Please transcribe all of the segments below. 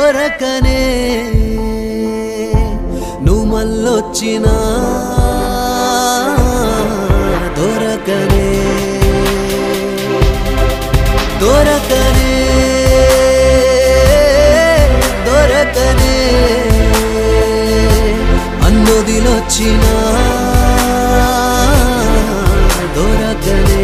దొరకనే నువ్వు మళ్ళొచ్చినా దొరకనే దొరకనే దొరకనే అన్నొదిలొచ్చినా దొరకనే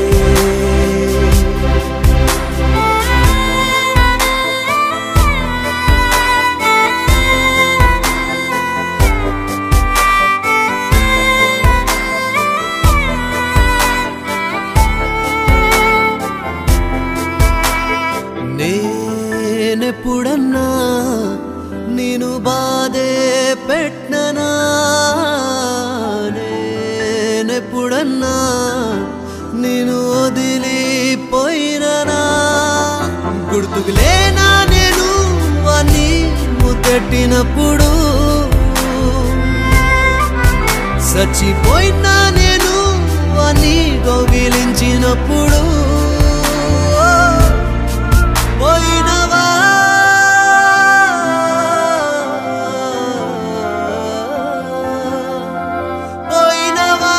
నేనెప్పుడన్నా నేను బాధే పెట్టనా నేనెప్పుడన్నా నేను వదిలిపోయిననా గుర్తుకులేనా నేను అని ముద్దెట్టినప్పుడు చచ్చిపోయినా నేను అని గౌగిలించినప్పుడు పోయినవా పోయినవా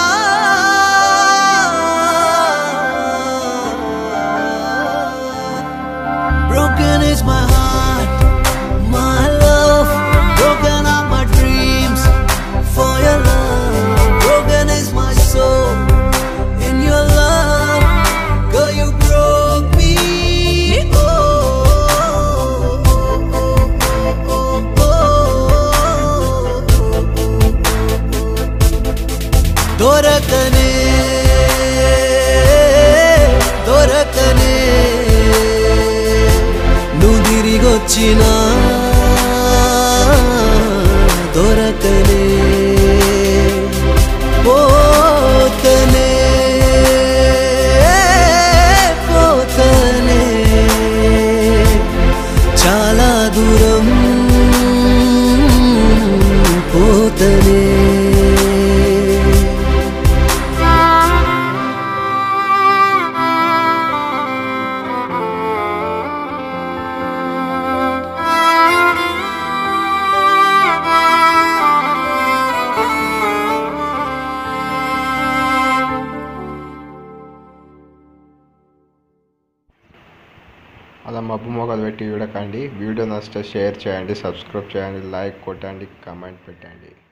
Broken is my heart, my love. Broken are my dreams for your love. Broken is my soul in your love. Girl, you broke me. Oh, oh, oh, oh, oh. దొరకనే దొరకనే నువ్వు తిరిగొచ్చినా దొరకనే పోతనే పోతనే చాలా దూరం పోతనే అలా మబ్బు మొగలు పెట్టి చూడకండి వీడియో నచ్చితే షేర్ చేయండి సబ్స్క్రైబ్ చేయండి లైక్ కొట్టండి కామెంట్ పెట్టండి